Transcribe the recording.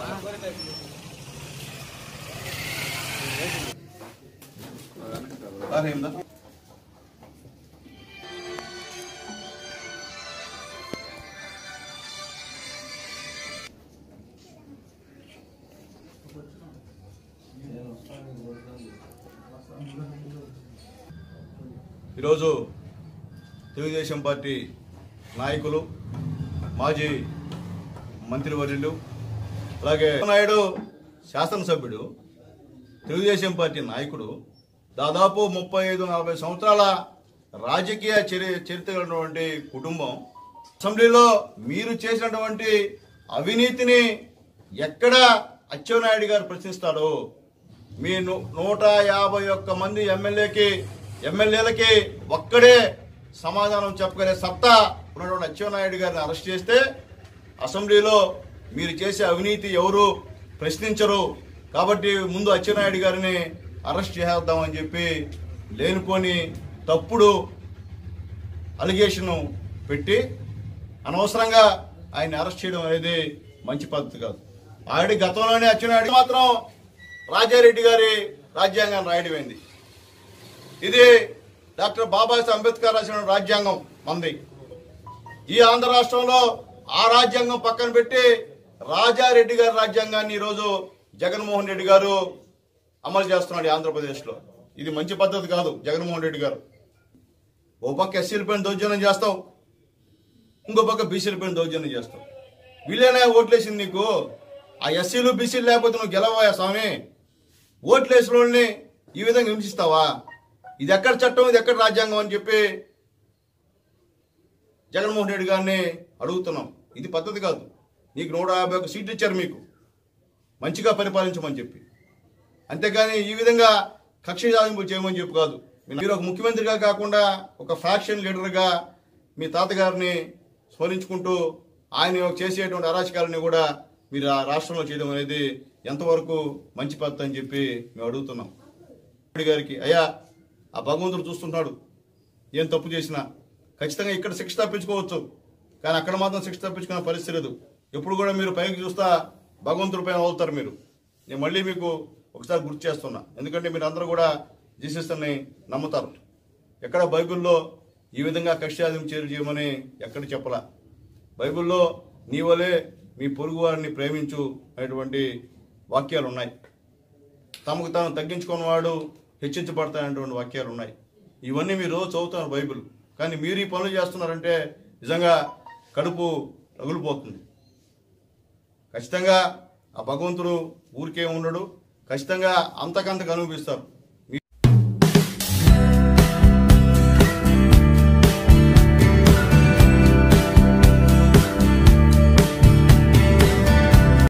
అరేందా ఈరోజు తెలుగుదేశం పార్టీ నాయకులు మాజీ మంత్రివర్యులు అలాగే నాయుడు శాసనసభ్యుడు తెలుగుదేశం పార్టీ నాయకుడు దాదాపు ముప్పై ఐదు నలభై సంవత్సరాల రాజకీయ చరి చరిత్ర కలిగినటువంటి కుటుంబం అసెంబ్లీలో మీరు చేసినటువంటి అవినీతిని ఎక్కడ అచ్చెన్నాయుడు గారు ప్రశ్నిస్తాడో మీ ను- నూట యాభై ఒక్క మంది ఎమ్మెల్యేకి ఎమ్మెల్యేలకి ఒక్కడే సమాధానం చెప్పగలే సత్తా ఉన్నటువంటి అచ్చెన్నాయుడు గారిని అరెస్ట్ చేస్తే అసెంబ్లీలో మీరు చేసే అవినీతి ఎవరు ప్రశ్నించరు కాబట్టి ముందు అచ్చెన్నాయుడు గారిని అరెస్ట్ చేద్దామని చెప్పి లేనుకొని తప్పుడు అలిగేషన్ పెట్టి అనవసరంగా ఆయన అరెస్ట్ చేయడం అనేది మంచి పద్ధతి కాదు ఆవిడ గతంలోనే అచ్చెన్నాయుడు మాత్రం రాజారెడ్డి గారి రాజ్యాంగాన్ని రాయడమైంది ఇది డాక్టర్ బాబాసాహెబ్ అంబేద్కర్ రాసిన రాజ్యాంగం మంది ఈ ఆంధ్ర రాష్ట్రంలో ఆ రాజ్యాంగం పక్కన పెట్టి రాజారెడ్డి గారి రాజ్యాంగాన్ని ఈరోజు జగన్మోహన్ రెడ్డి గారు అమలు చేస్తున్నాడు ఈ ఆంధ్రప్రదేశ్లో ఇది మంచి పద్ధతి కాదు జగన్మోహన్ రెడ్డి గారు ఓ పక్క ఎస్సీల పైన దౌర్జన్యం చేస్తావు ఇంకో పక్క బీసీల పైన దౌర్జన్యం చేస్తావు వీళ్ళేనా ఓట్లేసింది నీకు ఆ ఎస్సీలు బీసీలు లేకపోతే నువ్వు గెలవా స్వామి ఓట్లేసిన వాళ్ళని ఈ విధంగా హింసిస్తావా ఇది ఎక్కడ చట్టం ఇది ఎక్కడ రాజ్యాంగం అని చెప్పి జగన్మోహన్ రెడ్డి గారిని అడుగుతున్నాం ఇది పద్ధతి కాదు నీకు నూట యాభై ఒక సీట్లు ఇచ్చారు మీకు మంచిగా పరిపాలించమని చెప్పి అంతేగాని ఈ విధంగా కక్ష సాధింపు చేయమని చెప్పి కాదు మీరు ఒక ముఖ్యమంత్రిగా కాకుండా ఒక ఫ్యాక్షన్ లీడర్గా మీ తాతగారిని స్మరించుకుంటూ ఆయన చేసేటువంటి అరాచకాలని కూడా మీరు ఆ రాష్ట్రంలో చేయడం అనేది ఎంతవరకు మంచి పద్ధతి అని చెప్పి మేము అడుగుతున్నాం రెడ్డి గారికి అయ్యా ఆ భగవంతుడు చూస్తుంటాడు ఏం తప్పు చేసినా ఖచ్చితంగా ఇక్కడ శిక్ష తప్పించుకోవచ్చు కానీ అక్కడ మాత్రం శిక్ష తప్పించుకునే పరిస్థితి లేదు ఎప్పుడు కూడా మీరు పైకి చూస్తా భగవంతుడి పైన అవుతారు మీరు నేను మళ్ళీ మీకు ఒకసారి గుర్తు చేస్తున్నా ఎందుకంటే మీరు అందరూ కూడా జీసస్ని నమ్ముతారు ఎక్కడ బైబిల్లో ఈ విధంగా కష్టాదం చేరు చేయమని ఎక్కడ చెప్పలా బైబిల్లో నీ వలే మీ పొరుగు వారిని ప్రేమించు అనేటువంటి వాక్యాలు ఉన్నాయి తమకు తాను తగ్గించుకున్నవాడు హెచ్చించబడతాయనేటువంటి వాక్యాలు ఉన్నాయి ఇవన్నీ మీరు రోజు చదువుతున్నారు బైబిల్ కానీ మీరు ఈ పనులు చేస్తున్నారంటే నిజంగా కడుపు రగులిపోతుంది ఖచ్చితంగా ఆ భగవంతుడు ఊరికే ఉండడు ఖచ్చితంగా అంతకంతకు అనుభవిస్తారు